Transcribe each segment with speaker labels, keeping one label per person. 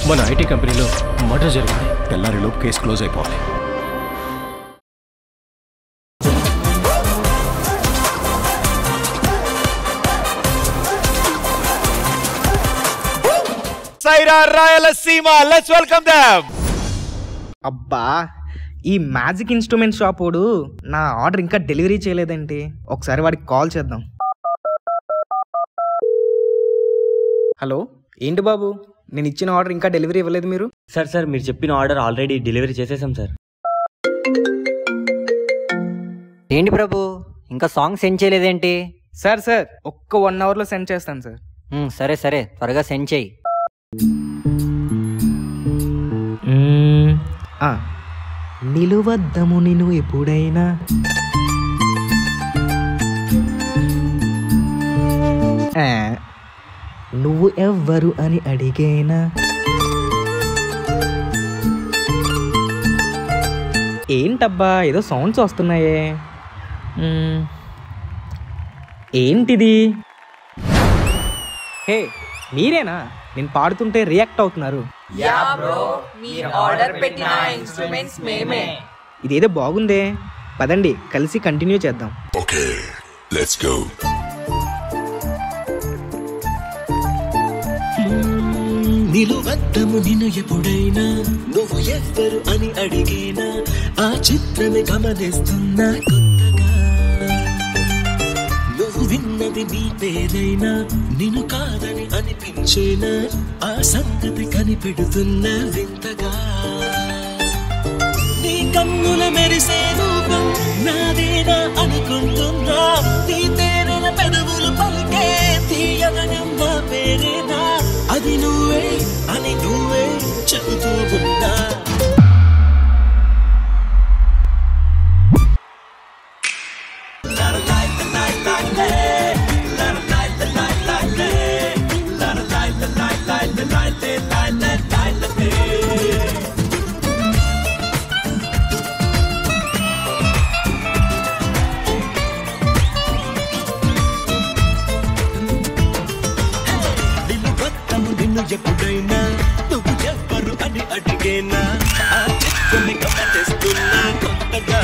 Speaker 1: మన ఐటీ కంపెనీలో మర్డర్ జరిగింది
Speaker 2: తెల్లారిలోపు కేసు క్లోజ్ అయిపోవాలి
Speaker 3: సైరా రాయలసీమ లెట్స్ వెల్కమ్ దెమ్
Speaker 4: అబ్బా ఈ మ్యాజిక్ ఇన్స్ట్రుమెంట్ షాప్ వాడు నా ఆర్డర్ ఇంకా డెలివరీ చేయలేదేంటి ఒకసారి వాడికి కాల్ చేద్దాం హలో ఏంటి బాబు నేను ఇచ్చిన ఆర్డర్ ఇంకా డెలివరీ ఇవ్వలేదు మీరు
Speaker 5: సార్ సార్ మీరు చెప్పిన ఆర్డర్ ఆల్రెడీ డెలివరీ చేసేసాం సార్
Speaker 6: ఏంటి ప్రభు ఇంకా సాంగ్ సెండ్ చేయలేదేంటి
Speaker 4: సార్ సార్ ఒక్క వన్ అవర్లో సెండ్ చేస్తాను సార్
Speaker 6: ఉమ్, సరే సరే త్వరగా సెండ్ చేయి
Speaker 4: ఆ, నిలువద్దము నేను ఎప్పుడైనా ఆ, నువ్వు ఎవ్వరు అని అడిగేనా ఏంటబ్బా ఏదో సౌండ్స్ వస్తున్నాయే మ్మ్. ఏంటిది హే మీరేనా నేను పాడుతుంటే రియాక్ట్ అవుతున్నారు ఇదేదో బాగుందే పదండి కలిసి కంటిన్యూ చేద్దాం
Speaker 7: Okay, let's go.
Speaker 8: నిలువద్దము నిన్ను ఎప్పుడైనా నువ్వు ఎవ్వరు అని అడిగేనా ఆ చిత్రమే గమనిస్తున్నా కొత్తగా నువ్వు విన్నది నీ పేరైనా నిన్ను కాదని అనిపించేనా ఆ సంగతి కనిపెడుతున్నా వింతగా నీ కన్నుల మెరిసే రూపం నాదేనా అనుకుంటున్నా నీ తేనెల పెదవులు పలికే తీయదనం నా పేరేనా అది నువ్వే అని నువ్వే చెబుతూ ఉన్నా నిలువద్దము నిన్ను ఎప్పుడైనా నువ్వు ఎవ్వరు అని అడిగేనా ఆ చిత్రమే గమనిస్తున్నా కొత్తగా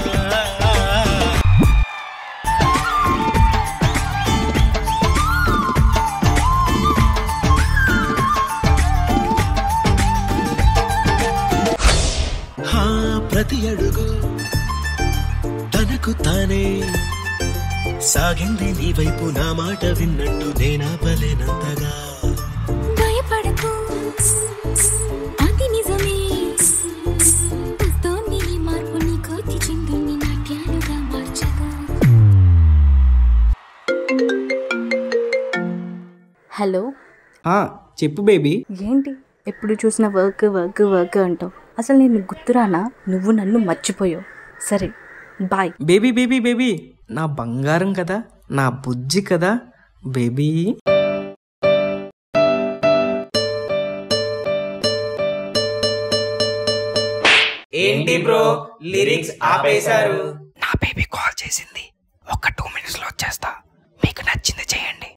Speaker 8: హా, ప్రతి అడుగు తనకు తానే సాగింది నీ వైపు నా మాట విన్నట్టు నేనాపలేనంతగా
Speaker 9: భయపడకు అది నిజమే వస్తోంది ఈ మార్పు నీ కోతి చిందుని నాట్యాలుగా మార్చగా
Speaker 10: హలో
Speaker 4: ఆ, చెప్పు బేబీ
Speaker 10: ఏంటి ఎప్పుడు చూసిన వర్క్ వర్క్ వర్క్ అంటావు అసలు నేను గుర్తురానా నువ్వు నన్ను మర్చిపోయావు సరే బాయ్
Speaker 4: బేబీ బేబీ బేబీ నా బంగారం కదా నా బుజ్జి కదా బేబీ ఏంటి బ్రో లిరిక్స్ ఆపేశారు నా బేబీ కాల్ చేసింది ఒక టూ మినిట్స్ లో వచ్చేస్తా మీకు నచ్చింది చేయండి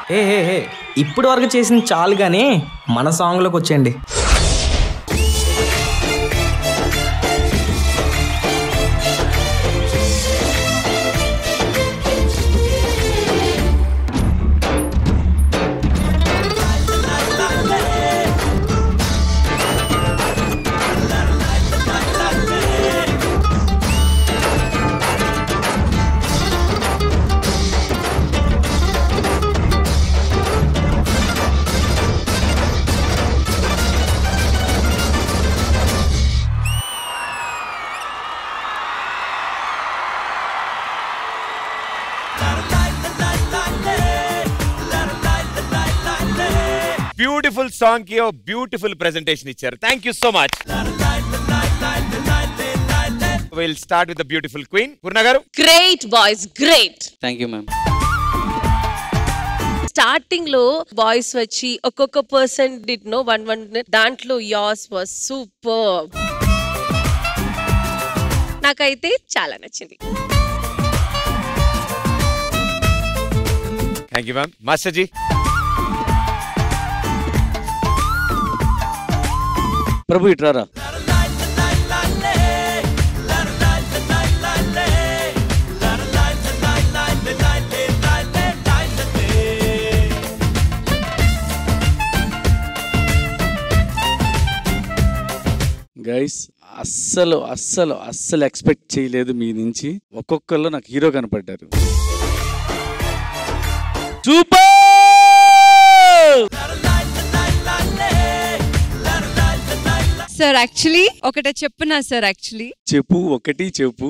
Speaker 4: ఏ హే హే ఇప్పుడు వరకు చేసింది చాలు కానీ మన సాంగ్లోకి వచ్చేయండి
Speaker 3: బ్యూటిఫుల్ సాంగ్ కి బ్యూటిఫుల్ ప్రెజెంటేషన్ ఇచ్చారు thank you so much will start with the beautiful queen Purna garu
Speaker 11: great boys great
Speaker 12: thank you ma'am
Speaker 11: starting లో బాయ్స్ వచ్చి ఒక్కొక్క person did no one one దాంట్లో యాస్ వాస్ సూపర్ నాకైతే చాలా నచ్చింది
Speaker 3: thank you ma'am master ji
Speaker 12: Prabhu ఇట్రారా guys అస్సలు అస్సలు అస్సలు ఎక్స్పెక్ట్ చేయలేదు మీ నుంచి ఒక్కొక్కళ్ళు నాకు హీరో కనపడ్డారు సూపర్
Speaker 13: సార్ యాక్చువల్లీ ఒకటే చెప్పునా సార్ యాక్చువల్లీ
Speaker 12: చెప్పు ఒకటి చెప్పు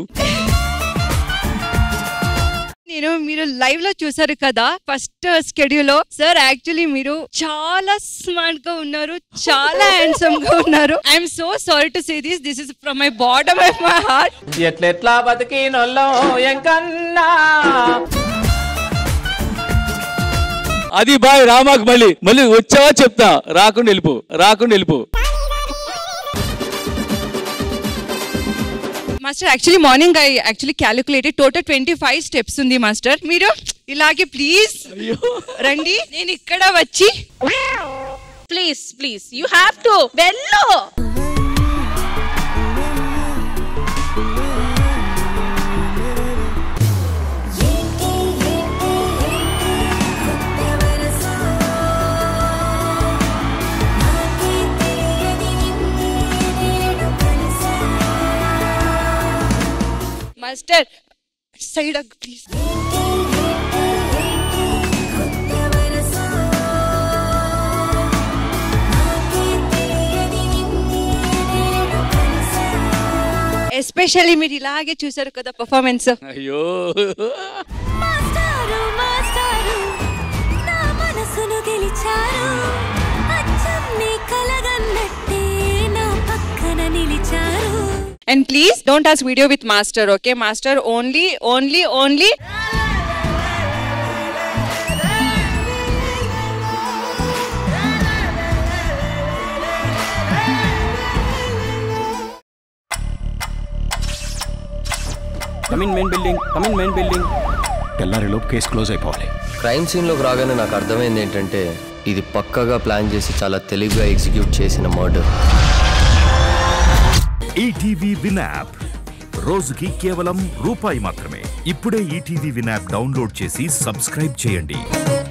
Speaker 13: నేను మీరు లైవ్ లో చూసారు కదా ఫస్ట్ స్కెడ్యూల్ లో సార్ యాక్చువల్లీ మీరు చాలా స్మార్ట్ గా ఉన్నారు చాలా హ్యాండ్సమ్ గా ఉన్నారు I'm so sorry to say this this is from my bottom of my heart
Speaker 4: ఎట్లెట్లా బతికినొల్లో ఎంకన్నా
Speaker 12: అది బాయ్ రామాకు మళ్ళీ మళ్ళీ వచ్చావా చెప్తా రాకుండా వెళ్ళిపో రాకుండా వెళ్ళిపో
Speaker 13: master actually morning I actually calculated total twenty five steps ఉంది మాస్టర్ మీరు ఇలాగే ప్లీజ్ రండి నేను ఇక్కడ వచ్చి
Speaker 11: please please you have to వెళ్ళు
Speaker 13: మాస్టర్ సైడ్ ప్లీజ్ ఎస్పెషల్లీ మీరు ఇలాగే చూసారు కదా పర్ఫార్మెన్స్
Speaker 12: అయ్యో
Speaker 9: మాస్టారు మాస్టారు నా మనసును గెలిచారు అచ్చం నీ కలగన్నట్టే నా పక్కన నిలిచారు
Speaker 13: and please don't as video with master okay master only only only
Speaker 5: come in main building come in main building
Speaker 2: తెల్లారిలోపు కేసు క్లోజ్ అయిపోవాలి
Speaker 14: క్రైమ్ సీన్లోకి రాగానే నాకు అర్థమైంది ఏంటంటే ఇది పక్కగా ప్లాన్ చేసి చాలా తెలివిగా ఎగ్జిక్యూట్ చేసిన మర్డర్
Speaker 15: ఈటీవీ విన్ యాప్ రోజుకి కేవలం రూపాయి మాత్రమే ఇప్పుడే ఈటీవీ విన్ యాప్ డౌన్లోడ్ చేసి సబ్స్క్రైబ్ చేయండి